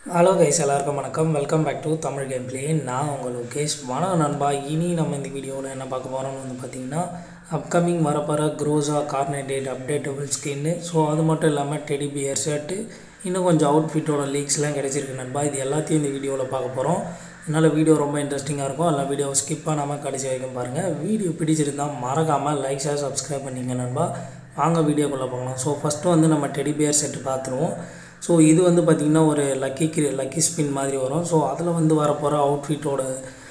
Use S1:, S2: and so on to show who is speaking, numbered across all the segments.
S1: hello guys எல்லாருக்கும் வணக்கம் welcome back to Tamil game play நான் உங்கள் லோகேஷ் வணக்கம் நண்பா இனி நம்ம இந்த வீடியோவில் என்ன பார்க்க போகிறோம்னு வந்து பார்த்திங்கன்னா அப்கமிங் வரப்போகிற க்ரோஸா கார்னேடேட் அப்டேட்டபிள் ஸ்கின்னு ஸோ அது மட்டும் இல்லாமல் டெடி பியர் ஷர்ட்டு இன்னும் கொஞ்சம் அவுட்ஃபிட்டோட லீக்ஸ்லாம் கிடச்சிருக்கு நண்பா இது எல்லாத்தையும் இந்த வீடியோவில் பார்க்க போகிறோம் அதனால் வீடியோ ரொம்ப இன்ட்ரெஸ்டிங்காக இருக்கும் அதெல்லாம் வீடியோவை ஸ்கிப் பண்ணாமல் கடைசி வரைக்கும் பாருங்கள் வீடியோ பிடிச்சிருந்தால் மறக்காமல் லைக் ஷேர் சப்ஸ்கிரைப் பண்ணிங்க நண்பா வாங்க வீடியோக்குள்ளே போகலாம் ஸோ ஃபஸ்ட்டு வந்து நம்ம டெடி பியர் செட்டு பார்த்துருவோம் ஸோ இது வந்து பார்த்திங்கன்னா ஒரு லக்கி கிரி லக்கி ஸ்பின் மாதிரி வரும் ஸோ அதில் வந்து வரப்போகிற அவுட்ஃபிட்டோட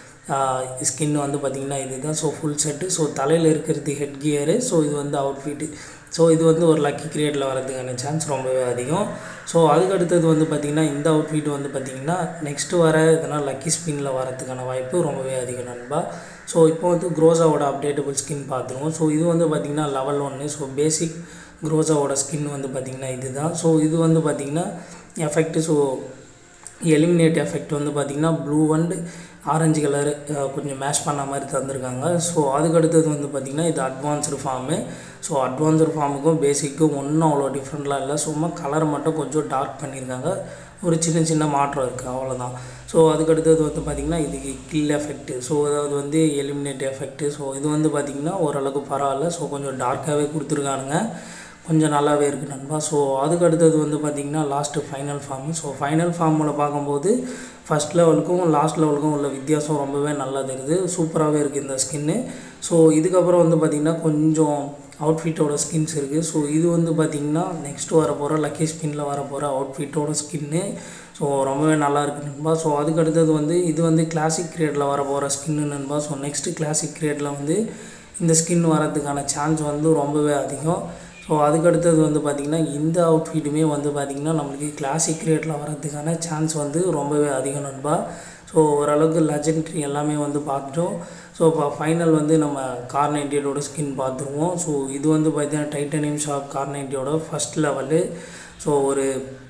S1: ஸ்கின் வந்து பார்த்திங்கன்னா இதுதான் ஸோ ஃபுல் செட்டு ஸோ தலையில் இருக்கிறது ஹெட் கியரு ஸோ இது வந்து அவுட்ஃபிட்டு ஸோ இது வந்து ஒரு லக்கி கிரியேட்டில் வரதுக்கான சான்ஸ் ரொம்பவே அதிகம் ஸோ அதுக்கு அடுத்தது வந்து பார்த்திங்கன்னா இந்த அவுட்ஃபிட் வந்து பார்த்திங்கன்னா நெக்ஸ்ட்டு வர இதனால் லக்கி ஸ்பின்னில் வரதுக்கான வாய்ப்பு ரொம்பவே அதிகம் நண்பா ஸோ இப்போ வந்து க்ரோஸாவோட அப்டேட்டபிள் ஸ்கின் பார்த்துருவோம் ஸோ இது வந்து பார்த்திங்கன்னா லெவல் ஒன்று ஸோ பேசிக் க்ரோஸாவோட ஸ்கின் வந்து பார்த்திங்கன்னா இதுதான் ஸோ இது வந்து பார்த்திங்கன்னா எஃபெக்ட்டு ஸோ எலிமினேட் எஃபெக்ட் வந்து பார்த்திங்கன்னா ப்ளூ அண்ட் ஆரஞ்சு கலர் கொஞ்சம் மேஷ் பண்ண மாதிரி தந்திருக்காங்க ஸோ அதுக்கு அடுத்தது வந்து பார்த்திங்கன்னா இது அட்வான்ஸ்டு ஃபார்மு ஸோ அட்வான்ஸ்டு ஃபார்முக்கும் பேசிக்கும் ஒன்றும் அவ்வளோ டிஃப்ரெண்ட்லாம் இல்லை சும்மா கலர் மட்டும் கொஞ்சம் டார்க் பண்ணியிருக்காங்க ஒரு சின்ன சின்ன மாற்றம் இருக்குது அவ்வளோதான் ஸோ அதுக்கு அடுத்தது வந்து பார்த்திங்கன்னா இதுக்கு கில் எஃபெக்ட்டு ஸோ அதாவது வந்து எலிமினேட் எஃபெக்ட்டு ஸோ இது வந்து பார்த்திங்கன்னா ஓரளவுக்கு பரவாயில்ல ஸோ கொஞ்சம் டார்க்காகவே கொடுத்துருக்கானுங்க கொஞ்சம் நல்லாவே இருக்குது நண்பா ஸோ அதுக்கு அடுத்தது வந்து பார்த்திங்கன்னா last final form so final ஃபார்மில் பார்க்கும்போது ஃபஸ்ட் லெவலுக்கும் லாஸ்ட் லெவலுக்கும் உள்ள வித்தியாசம் ரொம்பவே நல்லா தெரியுது சூப்பராகவே இருக்குது இந்த ஸ்கின்னு ஸோ இதுக்கப்புறம் வந்து பார்த்திங்கன்னா கொஞ்சம் அவுட்ஃபிட்டோட ஸ்கின்ஸ் இருக்குது ஸோ இது வந்து பார்த்திங்கன்னா நெக்ஸ்ட் வர போகிற லக்கி ஸ்பின்னில் வர போகிற அவுட்ஃபிட்டோட ஸ்கின்னு ஸோ ரொம்பவே நல்லா இருக்குது நண்பா ஸோ அதுக்கு அடுத்தது வந்து இது வந்து கிளாசிக் கிரியேட்டில் வர போகிற ஸ்கின்னு நண்பா ஸோ நெக்ஸ்ட்டு கிளாசிக் கிரியேட்டில் வந்து இந்த ஸ்கின் வரதுக்கான சான்ஸ் வந்து ரொம்பவே அதிகம் ஸோ அதுக்கு அடுத்தது வந்து பார்த்திங்கன்னா இந்த அவுட்ஃபிட்டுமே வந்து பார்த்திங்கன்னா நம்மளுக்கு கிளாசிக் கிரியேட்டில் வரதுக்கான சான்ஸ் வந்து ரொம்பவே அதிகம் நண்பா ஸோ ஓரளவுக்கு லெஜெண்ட்ரி எல்லாமே வந்து பார்த்துட்டோம் ஸோ இப்போ ஃபைனல் வந்து நம்ம கார் நைன்டியோட ஸ்கின் பார்த்துருவோம் ஸோ இது வந்து பார்த்திங்கன்னா டைட்டானியம் ஷாப் கார் நைன்டியோட ஃபஸ்ட் லெவலு ஸோ ஒரு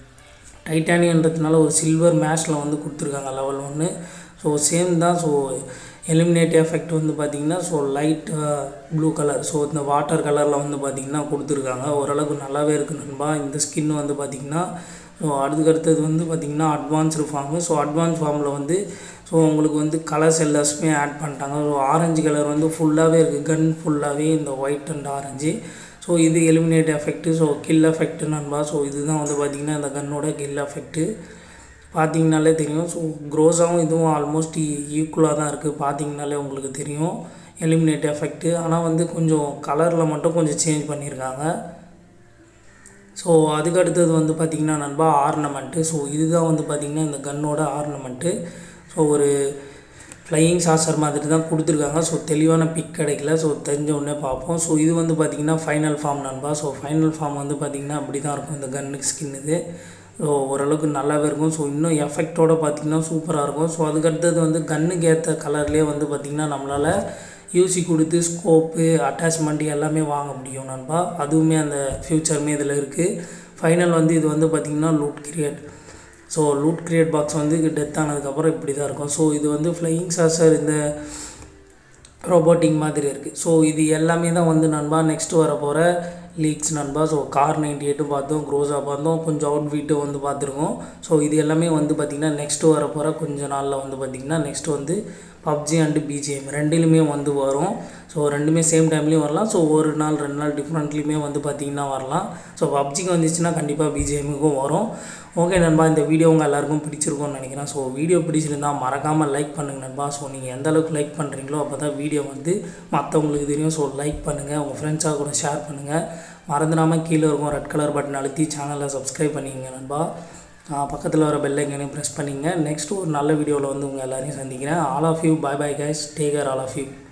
S1: டைட்டானியன்றதுனால ஒரு சில்வர் மேஷில் வந்து கொடுத்துருக்காங்க லெவல் ஒன்று ஸோ சேம் தான் ஸோ எலிமினேட் எஃபெக்ட் வந்து பார்த்திங்கன்னா so light blue colour so இந்த வாட்டர் கலரில் வந்து பார்த்திங்கன்னா கொடுத்துருக்காங்க ஓரளவுக்கு நல்லாவே இருக்குது நண்பா இந்த ஸ்கின் வந்து பார்த்திங்கன்னா ஸோ அதுக்கு அடுத்தது வந்து பார்த்திங்கன்னா அட்வான்ஸ்டு ஃபார்மு ஸோ அட்வான்ஸ் ஃபார்மில் வந்து ஸோ உங்களுக்கு வந்து கலர்ஸ் எல்லாமே ஆட் பண்ணிட்டாங்க ஸோ ஆரஞ்சு கலர் வந்து ஃபுல்லாகவே இருக்குது கன் ஃபுல்லாகவே இந்த ஒயிட் அண்ட் ஆரஞ்சு ஸோ இது eliminate effect so kill effect நண்பா ஸோ இதுதான் வந்து பார்த்திங்கன்னா இந்த கன்னோட கில் எஃபெக்ட்டு பார்த்தீங்கனாலே தெரியும் ஸோ க்ரோஸாகவும் இதுவும் ஆல்மோஸ்ட் ஈக்குவலாக தான் இருக்குது பார்த்தீங்கனாலே உங்களுக்கு தெரியும் எலிமினேட் எஃபெக்ட்டு ஆனால் வந்து கொஞ்சம் கலரில் மட்டும் கொஞ்சம் சேஞ்ச் பண்ணியிருக்காங்க ஸோ அதுக்கு அடுத்தது வந்து பார்த்திங்கன்னா நண்பா ஆர்னமெண்ட்டு ஸோ இதுதான் வந்து பார்த்திங்கன்னா இந்த கன்னோட ஆர்னமெண்ட்டு ஸோ ஒரு ஃப்ளையிங் சாசர் மாதிரி தான் கொடுத்துருக்காங்க ஸோ தெளிவான பிக் கிடைக்கல ஸோ தெரிஞ்ச உடனே பார்ப்போம் ஸோ இது வந்து பார்த்திங்கன்னா ஃபைனல் ஃபார்ம் நண்பா ஸோ ஃபைனல் ஃபார்ம் வந்து பார்த்திங்கன்னா அப்படி தான் இருக்கும் இந்த கன்னுக்கு ஸ்கின் இது ஸோ ஓரளவுக்கு நல்லாவே இருக்கும் ஸோ இன்னும் எஃபெக்டோடு பார்த்திங்கன்னா சூப்பராக இருக்கும் ஸோ அதுக்கடுத்தது வந்து கன்னுக்கு ஏற்ற கலர்லேயே வந்து பார்த்திங்கன்னா நம்மளால் யூசி கொடுத்து ஸ்கோப்பு அட்டாச்மெண்ட் எல்லாமே வாங்க முடியும் நண்பா அதுவுமே அந்த ஃப்யூச்சருமே இதில் இருக்குது ஃபைனல் வந்து இது வந்து பார்த்திங்கன்னா loot crate so loot crate box வந்து டெத் ஆனதுக்கப்புறம் இப்படி தான் இருக்கும் ஸோ இது வந்து ஃப்ளையிங் சாசர் இந்த ரோபோட்டிக் மாதிரி இருக்குது ஸோ இது எல்லாமே தான் வந்து நண்பா நெக்ஸ்ட் வர போகிற லீக்ஸ் நண்பா ஸோ கார் நைன்டி எயிட்டும் பார்த்தோம் க்ரோஸாக பார்த்தோம் கொஞ்சம் அவுட் வீட்டும் வந்து பார்த்துருக்கோம் ஸோ இது எல்லாமே வந்து பார்த்திங்கன்னா நெக்ஸ்ட்டு வர போகிற கொஞ்சம் நாளில் வந்து பார்த்திங்கன்னா நெக்ஸ்ட் வந்து பப்ஜி அண்டு பிஜிஎம் ரெண்டுலேயுமே வந்து வரும் ஸோ ரெண்டுமே சேம் டைம்லேயும் வரலாம் ஸோ ஒரு நாள் ரெண்டு நாள் டிஃப்ரெண்ட்லேயுமே வந்து பார்த்திங்கன்னா வரலாம் ஸோ பப்ஜிக்கு வந்துச்சுன்னா கண்டிப்பாக பிஜிஎம்முக்கும் வரும் ஓகே நண்பா இந்த வீடியோ உங்கள் எல்லாருக்கும் பிடிச்சிருக்கும்னு நினைக்கிறேன் ஸோ வீடியோ பிடிச்சிருந்தால் மறக்காமல் லைக் பண்ணுங்கள் நண்பா ஸோ நீங்கள் எந்த அளவுக்கு லைக் பண்ணுறீங்களோ அப்போ தான் வீடியோ வந்து மற்றவங்களுக்கு தெரியும் ஸோ லைக் பண்ணுங்கள் உங்கள் ஃப்ரெண்ட்ஸாக கூட ஷேர் பண்ணுங்கள் மறந்துடாமல் கீழே இருக்கும் ரெட் கலர் பட்டன் அழுத்தி சேனலை சப்ஸ்கிரைப் பண்ணிக்கங்க நண்பா பக்கத்தில் வர பெல் ஐக்கனையும் ப்ரெஸ் பண்ணிங்க நெக்ஸ்ட் ஒரு நல்ல வீடியோவில் வந்து உங்கள் எல்லோரையும் சந்திக்கிறேன் all of you bye bye guys take care all of you